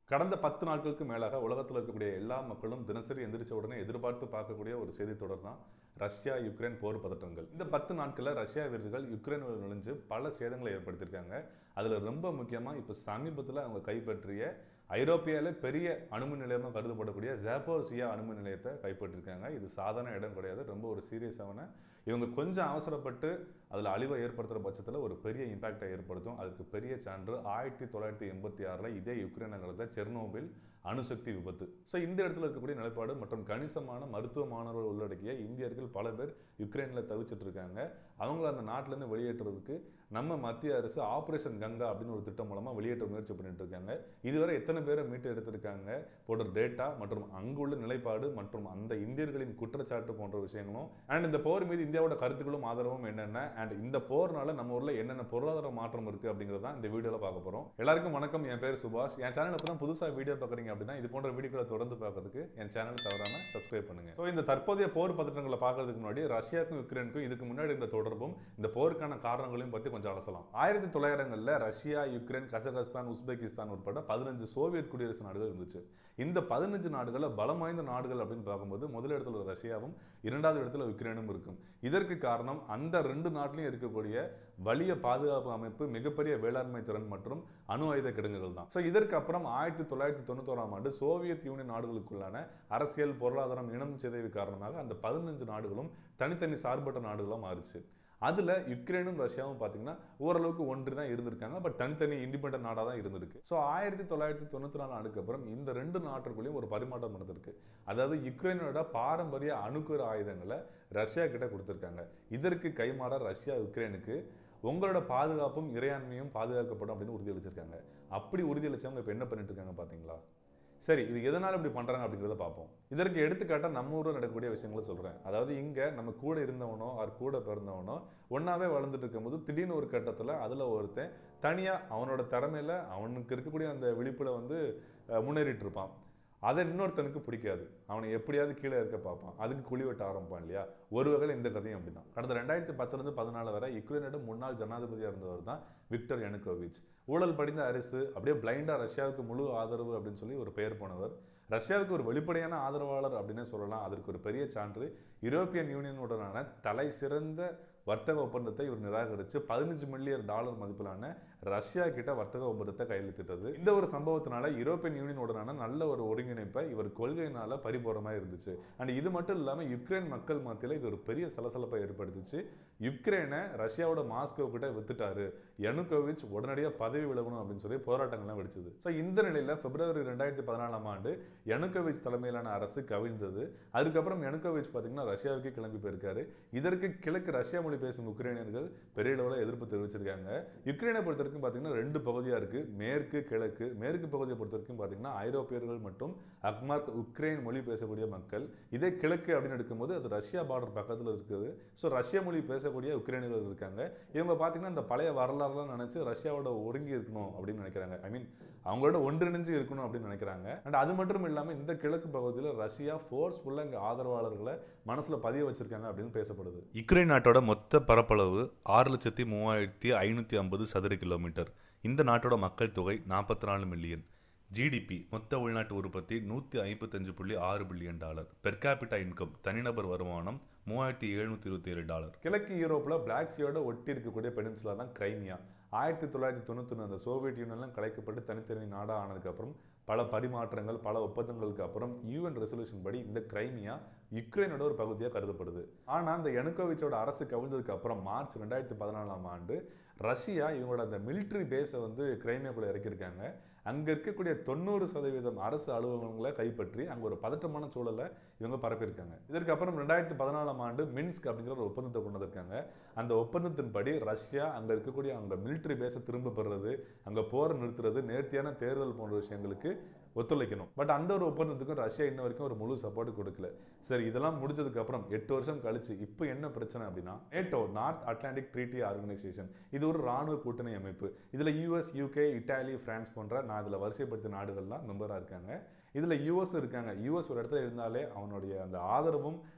கடந்த பத்து நாட்களுக்கு மேலாக உலகத்தில் இருக்கக்கூடிய எல்லா மக்களும் தினசரி எந்திரிச்ச உடனே எதிர்பார்த்து பார்க்கக்கூடிய ஒரு செய்தி தொடர் தான் ரஷ்யா யுக்ரைன் போர் பதற்றங்கள் இந்த பத்து நாட்களில் ரஷ்யா வீரர்கள் யுக்ரைனில் நுழைஞ்சு பல சேதங்களை ஏற்படுத்தியிருக்காங்க அதில் ரொம்ப முக்கியமாக இப்போ சமீபத்தில் அவங்க கைப்பற்றிய ஐரோப்பியாவில் பெரிய அணுமின் நிலையமாக கருதப்படக்கூடிய ஜாப்போர்சியா அணுமின் நிலையத்தை கைப்பற்றிருக்காங்க இது சாதாரண இடம் கிடையாது ரொம்ப ஒரு சீரியஸான இவங்க கொஞ்சம் அவசரப்பட்டு அதில் அழிவை ஏற்படுத்துகிற பட்சத்தில் ஒரு பெரிய இம்பாக்டை ஏற்படுத்தும் அதுக்கு பெரிய சான்று ஆயிரத்தி தொள்ளாயிரத்தி எண்பத்தி ஆறில் இதே யுக்ரைன் நகரத்தை செர்னோபில் அணுசக்தி விபத்து ஸோ இந்த இடத்துல இருக்கக்கூடிய நிலைப்பாடு மற்றும் கணிசமான மருத்துவ மாணவர்கள் உள்ளடக்கிய இந்தியர்கள் பல பேர் யுக்ரைனில் தவிச்சிட்டு இருக்காங்க அவங்கள அந்த நாட்டிலேருந்து வெளியேற்றுறதுக்கு நம்ம மத்திய அரசு ஆப்ரேஷன் கங்கா அப்படின்னு ஒரு திட்டம் மூலமாக வெளியேற்ற முயற்சி பண்ணிட்டு இருக்காங்க இதுவரை எத்தனை பேரை மீட்டு எடுத்திருக்காங்க போன்ற டேட்டா மற்றும் அங்குள்ள நிலைப்பாடு மற்றும் அந்த இந்தியர்களின் குற்றச்சாட்டு போன்ற விஷயங்களும் அண்ட் இந்த போர் மீது இந்தியாவோட கருத்துக்களும் ஆதரவும் என்னென்ன அண்ட் இந்த போர்னால நம்ம ஊர்ல என்னென்ன பொருளாதார மாற்றம் இருக்கு அப்படிங்கிறத தான் இந்த வீடியோல பார்க்க போறோம் எல்லாருக்கும் வணக்கம் என் பேர் சுபாஷ் என் சேனல் இப்போ தான் புதுசாக வீடியோ பார்க்குறீங்க அப்படின்னா இது போன்ற வீடியோக்களை தொடர்ந்து பார்க்கறதுக்கு என் சேனல் தவறாம சப்ஸ்கிரைப் பண்ணுங்க ஸோ இந்த தற்போதைய போர் பதற்றங்களை பார்க்கறதுக்கு முன்னாடி ரஷ்யாவுக்கும் யுக்ரைனுக்கும் இதுக்கு முன்னாடி இருந்த தொடர்பும் இந்த போருக்கான காரணங்களையும் பற்றி கொஞ்சம் அலசலாம் ஆயிரத்தி தொள்ளாயிரங்களில் ரஷ்யா யுக்ரைன் கசகஸ்தான் உஸ்பெகிஸ்தான் உட்பட பதினஞ்சு சோவியத் குடியரசு நாடுகள் இருந்துச்சு இந்த பதினஞ்சு நாடுகளில் பலம் வாய்ந்த நாடுகள் அப்படின்னு பார்க்கும்போது முதல் இடத்துல ரஷ்யாவும் இரண்டாவது இடத்துல யுக்ரைனும் இருக்கும் இதற்கு காரணம் அந்த ரெண்டு நாட்டிலையும் இருக்கக்கூடிய வலிய பாதுகாப்பு அமைப்பு மிகப்பெரிய வேளாண்மை திறன் மற்றும் அணு ஆயுத கிடங்குகள் தான் ஸோ இதற்கு அப்புறம் ஆயிரத்தி தொள்ளாயிரத்தி தொண்ணூத்தோராம் ஆண்டு சோவியத் யூனியன் நாடுகளுக்குள்ளான அரசியல் பொருளாதாரம் இனம் சிதைவு காரணமாக அந்த பதினஞ்சு நாடுகளும் தனித்தனி சார்பற்ற நாடுகளாக மாறுச்சு அதில் யுக்ரைனும் ரஷ்யாவும் பார்த்தீங்கன்னா ஓரளவுக்கு ஒன்று தான் இருந்திருக்காங்க பட் தனித்தனி இண்டிபெண்டன்ட் நாடாக தான் இருந்திருக்கு ஸோ ஆயிரத்தி தொள்ளாயிரத்தி தொண்ணூற்றி நாலு ஆண்டுக்கு அப்புறம் இந்த ரெண்டு நாட்டுக்குள்ளேயும் ஒரு பரிமாற்றம் நடந்திருக்கு அதாவது யுக்ரைனோட பாரம்பரிய அணுக்குற ஆயுதங்களை ரஷ்யா கிட்ட கொடுத்துருக்காங்க இதற்கு கைமாற ரஷ்யா யுக்ரைனுக்கு உங்களோட பாதுகாப்பும் இறையாண்மையும் பாதுகாக்கப்படும் அப்படின்னு உறுதியளிச்சிருக்காங்க அப்படி உறுதியளிச்சவங்க இப்போ என்ன பண்ணிட்டு இருக்காங்க பார்த்தீங்களா சரி இது எதனால் இப்படி பண்ணுறாங்க அப்படிங்கிறத பார்ப்போம் இதற்கு எடுத்துக்காட்டாக நம்ம ஊரில் நடக்கக்கூடிய விஷயங்களை சொல்கிறேன் அதாவது இங்கே நம்ம கூட இருந்தவனோ அவர் கூட பிறந்தவனோ ஒன்றாவே வளர்ந்துட்டு இருக்கும்போது திடீர்னு ஒரு கட்டத்தில் அதில் ஒருத்தன் தனியாக அவனோட திறமையில அவனுக்கு இருக்கக்கூடிய அந்த விழிப்பில் வந்து அஹ், முன்னேறிட்டு இருப்பான் அதை இன்னொருத்தனுக்கு பிடிக்காது அவனை எப்படியாவது கீழே இருக்க பார்ப்பான் அதுக்கு குழி வெட்ட ஆரம்பிப்பான் இல்லையா ஒரு வகையில் இந்த கதையும் அப்படிதான் கடந்த ரெண்டாயிரத்தி பத்துலேருந்து பதினாலு வரை யுக்ரைனோட முன்னாள் ஜனாதிபதியாக இருந்தவர் தான் விக்டர் யனுகோவிச் ஊழல் படிந்த அரசு அப்படியே பிளைண்டாக ரஷ்யாவுக்கு முழு ஆதரவு அப்படின்னு சொல்லி ஒரு பெயர் போனவர் ரஷ்யாவுக்கு ஒரு வெளிப்படையான ஆதரவாளர் அப்படின்னே சொல்லலாம் அதற்கு ஒரு பெரிய சான்று யூரோப்பியன் யூனியனுடனான தலை சிறந்த வர்த்தக ஒப்பந்தத்தை இவர் நிராகரித்து பதினஞ்சு மில்லியன் டாலர் மதிப்பிலான ரஷ்யா கிட்ட வர்த்தக ஒப்பந்தத்தை கையெழுத்திட்டது இந்த ஒரு சம்பவத்தினால யூரோப்பியன் யூனியனுடனான நல்ல ஒரு ஒருங்கிணைப்பை இவர் கொள்கையினால பறிபோற மாதிரி இருந்துச்சு அண்ட் இது மட்டும் இல்லாமல் யுக்ரைன் மக்கள் மத்தியில் இது ஒரு பெரிய சலசலப்பை ஏற்படுத்துச்சு யுக்ரைனை ரஷ்யாவோட மாஸ்கோ கிட்ட வித்துட்டாரு யனுகோவிச் உடனடியாக பதவி விலகணும் அப்படின்னு சொல்லி போராட்டங்கள்லாம் வெடிச்சது ஸோ இந்த நிலையில் பிப்ரவரி ரெண்டாயிரத்தி பதினாலாம் ஆண்டு யனுகோவிச் தலைமையிலான அரசு கவிழ்ந்தது அதுக்கப்புறம் யனுகோவிச் பார்த்தீங்கன்னா ரஷ்யாவுக்கு கிளம்பி போயிருக்காரு இதற்கு கிழக்கு ரஷ்யா மொழி பேசும் உக்ரைனியர்கள் பெரிய அளவில் எதிர்ப்பு தெரிவிச்சிருக்காங்க யுக்ரைனை பொறுத்த வரைக்கும் பார்த்தீங்கன்னா ரெண்டு பகுதியாக இருக்கு மேற்கு கிழக்கு மேற்கு பகுதியை பொறுத்த வரைக்கும் பார்த்தீங்கன்னா ஐரோப்பியர்கள் மற்றும் அக்மார்க் உக்ரைன் மொழி பேசக்கூடிய மக்கள் இதே கிழக்கு அப்படின்னு எடுக்கும்போது அது ரஷ்யா பார்டர் பக்கத்தில் இருக்குது ஸோ ரஷ்ய மொழி பேசக்கூடிய உக்ரைனியர்கள் இருக்காங்க இவங்க பார்த்தீங்கன்னா இந்த பழைய வரலாறுலாம் நினைச்சு ரஷ்யாவோட ஒருங்கி இருக்கணும் அப்படின்னு நினைக்கிறாங்க ஐ மீன் அவங்களோட ஒன்றிணைஞ்சு இருக்கணும் அப்படின்னு நினைக்கிறாங்க அண்ட் அது மட்டும் இல்லாமல் இந்த கிழக்கு பகுதியில் ரஷ்யா ஃபோர்ஸ்ஃபுல்லாக இங்கே ஆதரவாளர்களை மனசில் பதிய வச்சிருக்காங்க அப்படின்னு பேசப்படுது யுக்ரைன் நாட்டோட மொத்த பரப்பளவு ஆறு லட்சத்தி மூவாயிரத்தி ஐநூற்றி ஐம்பது சதுர கிலோமீட்டர் இந்த நாட்டோட மக்கள் தொகை நாற்பத்தி நாலு மில்லியன் ஜிடிபி மொத்த உள்நாட்டு உற்பத்தி நூற்றி ஐம்பத்தஞ்சு புள்ளி ஆறு billion dollar per capita income தனிநபர் வருமானம் மூவாயிரத்தி எழுநூற்றி இருபத்தி ஏழு டாலர் கிழக்கு யூரோப்பில் பிளாக் சீயோட ஒட்டி இருக்கக்கூடிய பெனின்சுலா தான் கிரைமியா ஆயிரத்தி தொள்ளாயிரத்தி தொண்ணூற்றி அந்த சோவியத் யூனியன்லாம் கலைக்கப்பட்டு தனித்தனி நாடாக ஆனதுக்கப்புறம் பல பரிமாற்றங்கள் பல ஒப்பந்தங்களுக்கு அப்புறம் யூஎன் ரெசல்யூஷன் படி இந்த கிரைமியா யுக்ரைனோட ஒரு பகுதியாக கருதப்படுது ஆனால் அந்த யனுகோவிச்சோட அரசு கவிழ்ந்ததுக்கு அப்புறம் மார்ச் ரெண்டாயிரத்தி பதினாலாம் ஆண்டு ரஷ்யா இவங்களோட அந்த மிலிட்ரி பேஸை வந்து கிரைமியாக்குள்ளே இறக்கியிருக்காங்க அங்கே இருக்கக்கூடிய தொண்ணூறு சதவீதம் அரசு அலுவலகங்களை கைப்பற்றி அங்கே ஒரு பதட்டமான சூழலை இவங்க பரப்பியிருக்காங்க இதற்கு அப்புறம் ரெண்டாயிரத்தி பதினாலாம் ஆண்டு மின்ஸ்க் அப்படிங்கிற ஒரு ஒப்பந்தத்தை கொண்டு வந்திருக்காங்க அந்த ஒப்பந்தத்தின்படி ரஷ்யா அங்கே இருக்கக்கூடிய அங்கே மிலிட்ரி பேஸை திரும்ப பெறுறது அங்கே போரை நிறுத்துறது நேர்த்தியான தேர்தல் போன்ற விஷயங்களுக்கு ஒத்துழைக்கணும் பட் அந்த ஒரு ஒப்பந்தத்துக்கும் ரஷ்யா இன்ன வரைக்கும் ஒரு முழு சப்போர்ட் கொடுக்கல சரி இதெல்லாம் முடிஞ்சதுக்கு அப்புறம் எட்டு வருஷம் கழிச்சு இப்போ என்ன பிரச்சனை அப்படின்னா NATO North Atlantic treaty organization இது ஒரு ராணுவ கூட்டணி அமைப்பு இதில் யூஎஸ் யூகே இட்டாலி பிரான்ஸ் போன்ற நான் இதில் வரிசைப்படுத்திய நாடுகள்லாம் மெம்பராக இருக்காங்க இதில் யூஎஸ் இருக்காங்க யூஎஸ் ஒரு இடத்துல இருந்தாலே அவனுடைய அந்த ஆதரவும்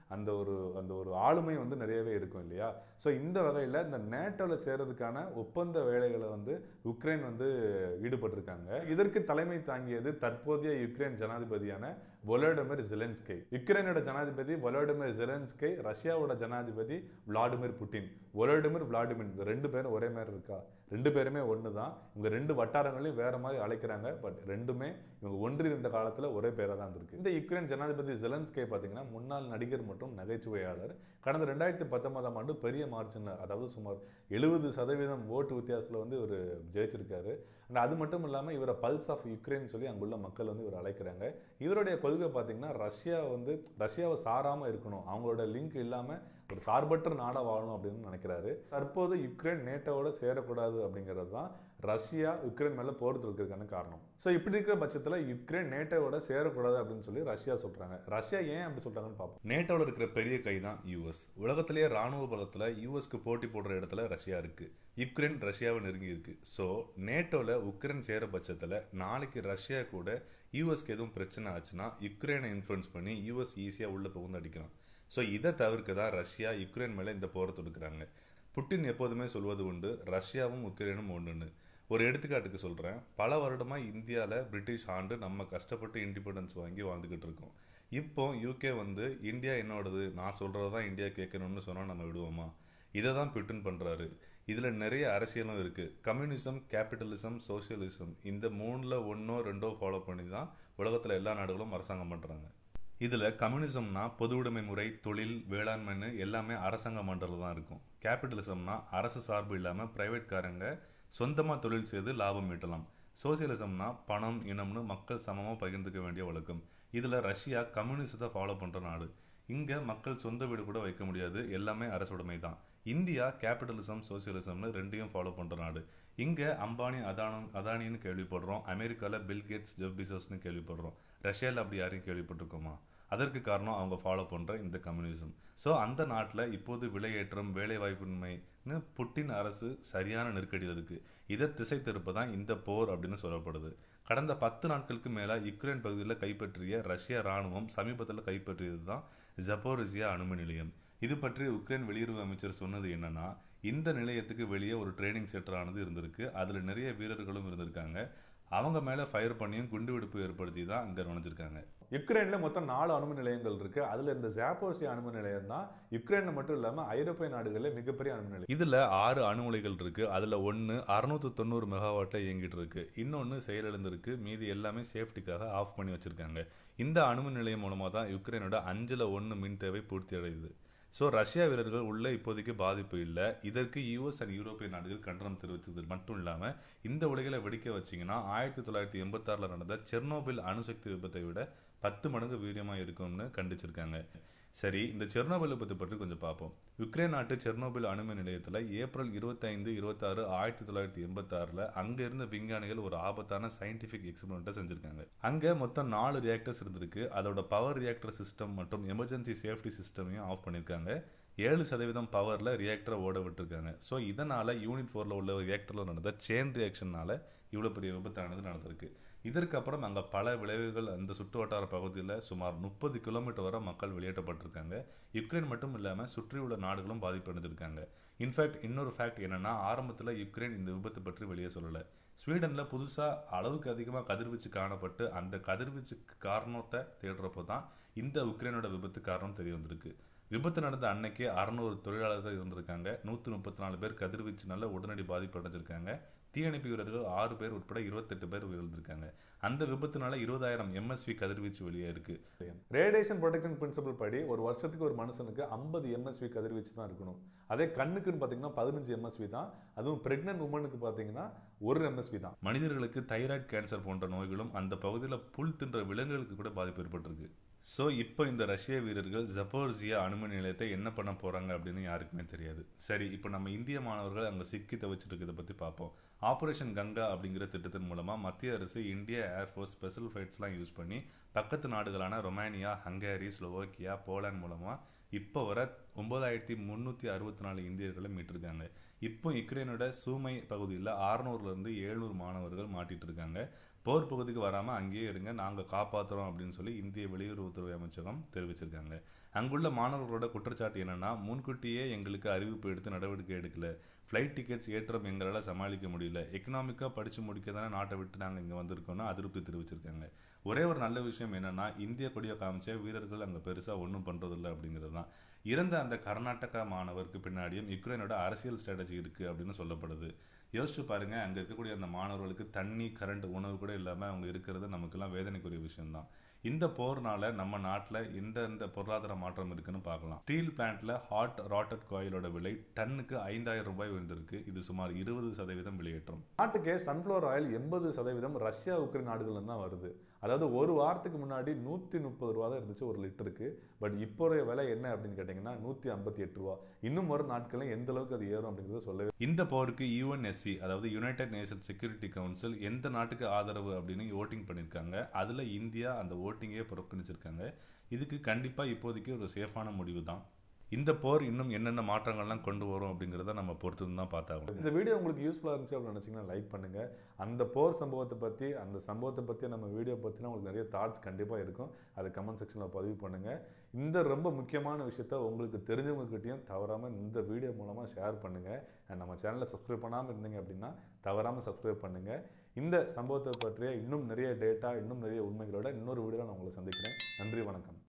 அந்த ஒரு அந்த ஒரு ஆளுமை வந்து நிறையவே இருக்கும் இல்லையா ஸோ இந்த வகையில் இந்த நேட்டோவில் சேர்றதுக்கான ஒப்பந்த வேலைகளை வந்து உக்ரைன் வந்து ஈடுபட்டிருக்காங்க இதற்கு தலைமை தாங்கியது தற்போதைய யுக்ரைன் ஜனாதிபதியான வொலோடிமிர் ஜெலன்ஸ்கை யுக்ரைனோட ஜனாதிபதி வொலோடிமிர் ஜெலன்ஸ்கை ரஷ்யாவோட ஜனாதிபதி விளாடிமிர் புட்டின் வொலோடிமிர் விளாடிமிர் இந்த ரெண்டு பேரும் ஒரே மாதிரி இருக்கா ரெண்டு பேருமே ஒன்று தான் இவங்க ரெண்டு வட்டாரங்களையும் வேற மாதிரி அழைக்கிறாங்க பட் ரெண்டுமே இவங்க ஒன்றிருந்த காலத்தில் ஒரே பேராக தான் இருந்திருக்கு இந்த யுக்ரைன் ஜனாதிபதி ஜெலன்ஸ்கே பார்த்தீங்கன்னா முன்னாள் நடிகர் மற்றும் நகைச்சுவையாளர் கடந்த ரெண்டாயிரத்தி பத்தொன்பதாம் ஆண்டு பெரிய மார்ஜின் அதாவது சுமார் எழுபது சதவீதம் ஓட்டு வித்தியாசத்தில் வந்து இவர் ஜெயிச்சிருக்காரு அண்ட் அது மட்டும் இல்லாமல் இவரை பல்ஸ் ஆஃப் யுக்ரைன் சொல்லி அங்குள்ள மக்கள் வந்து இவர் அழைக்கிறாங்க இவருடைய கொள்கை பார்த்தீங்கன்னா ரஷ்யா வந்து ரஷ்யாவை சாராமல் இருக்கணும் அவங்களோட லிங்க் இல்லாமல் ஒரு சார்பற்ற நாடாக வாழணும் அப்படின்னு நினைக்கிறாரு தற்போது யுக்ரைன் நேட்டோவோட சேரக்கூடாது அப்படிங்கிறது தான் ரஷ்யா யுக்ரைன் மேலே போர் தொடுக்கிறதுக்கான காரணம் ஸோ இப்படி இருக்கிற பட்சத்தில் யுக்ரைன் நேட்டோவோட சேரக்கூடாது அப்படின்னு சொல்லி ரஷ்யா சொல்கிறாங்க ரஷ்யா ஏன் அப்படி சொல்கிறாங்கன்னு பார்ப்போம் நேட்டோவில் இருக்கிற பெரிய கை தான் யூஎஸ் உலகத்திலேயே ராணுவ பலத்தில் யூஎஸ்க்கு போட்டி போடுற இடத்துல ரஷ்யா இருக்கு யுக்ரைன் ரஷ்யாவை நெருங்கி இருக்கு ஸோ நேட்டோவில் உக்ரைன் சேர பட்சத்தில் நாளைக்கு ரஷ்யா கூட யூஎஸ்க்கு எதுவும் பிரச்சனை ஆச்சுன்னா யுக்ரைனை இன்ஃப்ளூயன்ஸ் பண்ணி யூஎஸ் ஈஸியாக உள்ள புகுந்து அடிக்கலாம் ஸோ இதை தவிர்க்க தான் ரஷ்யா யுக்ரைன் மேலே இந்த போரை தொடுக்கிறாங்க புட்டின் எப்போதுமே சொல்வது உண்டு ரஷ்யாவும் உக்ரைனும் ஒன்றுன்னு ஒரு எடுத்துக்காட்டுக்கு சொல்கிறேன் பல வருடமாக இந்தியாவில் பிரிட்டிஷ் ஆண்டு நம்ம கஷ்டப்பட்டு இண்டிபெண்டன்ஸ் வாங்கி வாழ்ந்துக்கிட்டு இருக்கோம் இப்போ யூகே வந்து இந்தியா என்னோடது நான் சொல்கிறது தான் இந்தியா கேட்கணும்னு சொன்னால் நம்ம விடுவோமா இதை தான் புட்டின் பண்ணுறாரு இதில் நிறைய அரசியலும் இருக்குது கம்யூனிசம் கேபிட்டலிசம் சோசியலிசம் இந்த மூணில் ஒன்றோ ரெண்டோ ஃபாலோ பண்ணி தான் உலகத்தில் எல்லா நாடுகளும் அரசாங்கம் பண்ணுறாங்க இதில் கம்யூனிசம்னா பொது உடைமை முறை தொழில் வேளாண்மைன்னு எல்லாமே அரசாங்க மண்டலம் தான் இருக்கும் கேபிட்டலிசம்னா அரசு சார்பு இல்லாமல் பிரைவேட்காரங்க சொந்தமாக தொழில் செய்து லாபம் ஈட்டலாம் சோசியலிசம்னா பணம் இனம்னு மக்கள் சமமாக பகிர்ந்துக்க வேண்டிய வழக்கம் இதில் ரஷ்யா கம்யூனிசத்தை ஃபாலோ பண்ணுற நாடு இங்கே மக்கள் சொந்த வீடு கூட வைக்க முடியாது எல்லாமே அரசுடைமை தான் இந்தியா கேபிட்டலிசம் சோசியலிசம்னு ரெண்டையும் ஃபாலோ பண்ணுற நாடு இங்கே அம்பானி அதானம் அதானின்னு கேள்விப்படுறோம் அமெரிக்காவில் பில் கேட்ஸ் ஜெஃப் பிசோஸ்னு கேள்விப்படுறோம் ரஷ்யாவில் அப்படி யாரையும் கேள்விப்பட்டிருக்கோமா அதற்கு காரணம் அவங்க ஃபாலோ பண்ணுற இந்த கம்யூனிசம் ஸோ அந்த நாட்டில் இப்போது விலையேற்றம் வேலைவாய்ப்பின்மைன்னு புட்டின் அரசு சரியான நெருக்கடியில் இருக்குது இதை திசை திருப்பதான் இந்த போர் அப்படின்னு சொல்லப்படுது கடந்த பத்து நாட்களுக்கு மேலே யுக்ரைன் பகுதியில் கைப்பற்றிய ரஷ்ய ராணுவம் சமீபத்தில் கைப்பற்றியது தான் ஜப்போரிசியா அணுமின் நிலையம் இது பற்றி உக்ரைன் வெளியுறவு அமைச்சர் சொன்னது என்னன்னா இந்த நிலையத்துக்கு வெளியே ஒரு ட்ரைனிங் சென்டர் ஆனது இருந்திருக்கு அதில் நிறைய வீரர்களும் இருந்திருக்காங்க அவங்க மேலே ஃபயர் பண்ணியும் குண்டுவெடிப்பு ஏற்படுத்தி தான் அங்கே நுழைஞ்சிருக்காங்க யுக்ரைனில் மொத்தம் நாலு அணுமின் நிலையங்கள் இருக்கு அதில் இந்த ஜாப்போசி அணுமின் நிலையம் தான் யுக்ரைனில் மட்டும் இல்லாமல் ஐரோப்பிய நாடுகளில் மிகப்பெரிய அணுமின் நிலையம் இதில் ஆறு அணு உலைகள் இருக்கு அதில் ஒன்று அறுநூற்று தொண்ணூறு மெகாவாட்டில் இயங்கிட்டு இருக்கு இன்னொன்று செயலிழந்திருக்கு மீதி எல்லாமே சேஃப்டிக்காக ஆஃப் பண்ணி வச்சிருக்காங்க இந்த அணுமின் நிலையம் மூலமாக தான் யுக்ரைனோட அஞ்சில் ஒன்று மின் தேவை பூர்த்தி அடையுது ஸோ ரஷ்யா வீரர்கள் உள்ள இப்போதைக்கு பாதிப்பு இல்லை இதற்கு யூஎஸ் அண்ட் யூரோப்பிய நாடுகள் கண்டனம் தெரிவித்தது மட்டும் இல்லாமல் இந்த உலகில் வெடிக்க வச்சிங்கன்னா ஆயிரத்தி தொள்ளாயிரத்தி எண்பத்தாறில் நடந்த செர்னோபில் அணுசக்தி விபத்தை விட பத்து மடங்கு வீரியமாக இருக்கும்னு கண்டிச்சிருக்காங்க சரி இந்த செர்னோபில் விபத்து பற்றி கொஞ்சம் பார்ப்போம் யுக்ரைன் நாட்டு செர்னோபில் அணுமின் நிலையத்தில் ஏப்ரல் இருபத்தைந்து இருபத்தாறு ஆயிரத்தி தொள்ளாயிரத்தி எண்பத்தாறில் அங்கே இருந்த விஞ்ஞானிகள் ஒரு ஆபத்தான சயின்டிஃபிக் எக்ஸ்பெரிமெண்ட்டை செஞ்சுருக்காங்க அங்கே மொத்தம் நாலு ரியாக்டர்ஸ் இருந்திருக்கு அதோட பவர் ரியாக்டர் சிஸ்டம் மற்றும் எமர்ஜென்சி சேஃப்டி சிஸ்டமையும் ஆஃப் பண்ணியிருக்காங்க ஏழு சதவீதம் பவரில் ரியாக்டரை ஓட விட்டுருக்காங்க ஸோ இதனால் யூனிட் ஃபோரில் உள்ள ரியாக்டரில் நடந்த செயின் ரியாக்ஷனால் இவ்வளோ பெரிய விபத்தானது நடந்திருக்கு இதற்கப்புறம் அங்கே பல விளைவுகள் அந்த சுற்று வட்டார பகுதியில் சுமார் முப்பது கிலோமீட்டர் வரை மக்கள் வெளியேற்றப்பட்டிருக்காங்க யுக்ரைன் மட்டும் இல்லாமல் சுற்றியுள்ள நாடுகளும் பாதிப்படைஞ்சிருக்காங்க இன்ஃபேக்ட் இன்னொரு ஃபேக்ட் என்னன்னா ஆரம்பத்தில் யுக்ரைன் இந்த விபத்து பற்றி வெளியே சொல்லலை ஸ்வீடனில் புதுசாக அளவுக்கு அதிகமாக கதிர்வீச்சு காணப்பட்டு அந்த கதிர்வீச்சுக்கு காரணத்தை தேடுறப்போ தான் இந்த உக்ரைனோட விபத்து காரணம் தெரிய வந்திருக்கு விபத்து நடந்த அன்னைக்கு அறநூறு தொழிலாளர்கள் இருந்திருக்காங்க நூற்றி முப்பத்தி நாலு பேர் கதிர்வீச்சுனால உடனடி பாதிப்பு அடைஞ்சிருக்காங்க தீயணைப்பு வீரர்கள் ஆறு பேர் உட்பட இருபத்தெட்டு பேர் உயிரிழந்திருக்காங்க அந்த விபத்துனால இருபதாயிரம் எம்எஸ்வி கதிர்வீச்சு வெளியே இருக்கு ரேடியேஷன் ப்ரொடெக்ஷன் பிரின்சிபல் படி ஒரு வருஷத்துக்கு ஒரு மனுஷனுக்கு ஐம்பது எம்எஸ்வி கதிர்வீச்சு தான் இருக்கணும் அதே கண்ணுக்குன்னு பார்த்தீங்கன்னா பதினஞ்சு எம்எஸ்வி தான் அதுவும் பிரெக்னன்ட் உமனுக்கு பார்த்தீங்கன்னா ஒரு எம்எஸ்வி தான் மனிதர்களுக்கு தைராய்டு கேன்சர் போன்ற நோய்களும் அந்த பகுதியில் புல் தின்ற விலங்குகளுக்கு கூட பாதிப்பு ஏற்பட்டிருக்கு ஸோ இப்போ இந்த ரஷ்ய வீரர்கள் ஜப்போர்ஜியா அணுமின் நிலையத்தை என்ன பண்ண போகிறாங்க அப்படின்னு யாருக்குமே தெரியாது சரி இப்போ நம்ம இந்திய மாணவர்கள் அங்கே சிக்கி தவிச்சிட்டு இருக்கிறத பற்றி பார்ப்போம் ஆப்ரேஷன் கங்கா அப்படிங்கிற திட்டத்தின் மூலமாக மத்திய அரசு இந்திய ஏர்ஃபோர்ஸ் ஸ்பெஷல் ஃப்ளைட்ஸ்லாம் யூஸ் பண்ணி பக்கத்து நாடுகளான ரொமானியா ஹங்கேரி ஸ்லோவோக்கியா போலாந்து மூலமாக இப்போ வர ஒன்பதாயிரத்தி முந்நூற்றி அறுபத்தி நாலு இந்தியர்களை மீட்டிருக்காங்க இப்போ யுக்ரைனோட சூமை பகுதியில் அறநூறுலேருந்து எழுநூறு மாணவர்கள் மாட்டிட்டு இருக்காங்க போர் பகுதிக்கு வராமல் அங்கேயே இருங்க நாங்கள் காப்பாற்றுறோம் அப்படின்னு சொல்லி இந்திய வெளியுறவுத்துறை அமைச்சகம் தெரிவிச்சிருக்காங்க அங்குள்ள மாணவர்களோட குற்றச்சாட்டு என்னன்னா முன்கூட்டியே எங்களுக்கு அறிவிப்பு எடுத்து நடவடிக்கை எடுக்கல ஃப்ளைட் டிக்கெட்ஸ் ஏற்றம் எங்களால் சமாளிக்க முடியல எக்கனாமிக்காக படித்து முடிக்க தானே நாட்டை விட்டு நாங்கள் இங்கே வந்திருக்கோம்னு அதிருப்தி தெரிவிச்சிருக்காங்க ஒரே ஒரு நல்ல விஷயம் என்னன்னா இந்திய கொடியை காமிச்ச வீரர்கள் அங்கே பெருசாக ஒன்றும் பண்ணுறதில்ல அப்படிங்கிறது தான் இறந்த அந்த கர்நாடகா மாணவருக்கு பின்னாடியும் யுக்ரைனோட அரசியல் ஸ்ட்ராட்டஜி இருக்குது அப்படின்னு சொல்லப்படுது யோசிச்சு பாருங்க அங்கே இருக்கக்கூடிய அந்த மாணவர்களுக்கு தண்ணி கரண்ட் உணவு கூட இல்லாமல் அவங்க இருக்கிறது நமக்கெல்லாம் வேதனைக்குரிய விஷயம்தான் இந்த போர்னால நம்ம நாட்டில் எந்த எந்த பொருளாதார மாற்றம் இருக்குன்னு பார்க்கலாம் ஸ்டீல் பிளான்ட்ல ஹாட் ராட்டட் காயிலோட விலை டன்னுக்கு ஐந்தாயிரம் ரூபாய் உயர்ந்திருக்கு இது சுமார் இருபது சதவீதம் விலையேற்றம் நாட்டுக்கே சன்ஃப்ளவர் ஆயில் எண்பது சதவீதம் ரஷ்யா உக்ரைன் நாடுகள்ல தான் வருது அதாவது ஒரு வாரத்துக்கு முன்னாடி நூற்றி முப்பது ரூபா தான் இருந்துச்சு ஒரு லிட்டருக்கு பட் இப்போதைய விலை என்ன அப்படின்னு கேட்டிங்கன்னா நூற்றி ஐம்பத்தி எட்டு ரூபா இன்னும் வரும் நாட்களில் எந்த அளவுக்கு அது ஏறும் அப்படிங்கிறத சொல்லவே இந்த போருக்கு யுஎன்எஸ்சி அதாவது யுனைடெட் நேஷன் செக்யூரிட்டி கவுன்சில் எந்த நாட்டுக்கு ஆதரவு அப்படின்னு ஓட்டிங் பண்ணியிருக்காங்க அதில் இந்தியா அந்த ஓட்டிங்கே புறக்கணிச்சிருக்காங்க இதுக்கு கண்டிப்பாக இப்போதைக்கு ஒரு சேஃபான முடிவு தான் இந்த போர் இன்னும் என்னென்ன மாற்றங்கள்லாம் கொண்டு வரும் அப்படிங்கிறத நம்ம பொறுத்து தான் பார்த்தாகணும் இந்த வீடியோ உங்களுக்கு யூஸ்ஃபுல்லாக இருந்துச்சு அப்படின்னு நினச்சிங்கன்னா லைக் பண்ணுங்கள் அந்த போர் சம்பவத்தை பற்றி அந்த சம்பவத்தை பற்றி நம்ம வீடியோ பற்றினா உங்களுக்கு நிறைய தாட்ஸ் கண்டிப்பாக இருக்கும் அதை கமெண்ட் செக்ஷனில் பதிவு பண்ணுங்கள் இந்த ரொம்ப முக்கியமான விஷயத்த உங்களுக்கு தெரிஞ்சவங்ககிட்டயும் தவறாமல் இந்த வீடியோ மூலமாக ஷேர் பண்ணுங்கள் And நம்ம சேனலை சப்ஸ்கிரைப் பண்ணாமல் இருந்தீங்க அப்படின்னா தவறாமல் சப்ஸ்கிரைப் பண்ணுங்கள் இந்த சம்பவத்தை பற்றிய இன்னும் நிறைய டேட்டா இன்னும் நிறைய உண்மைகளோட இன்னொரு வீடியோவில் நான் உங்களை சந்திக்கிறேன் நன்றி வணக்கம்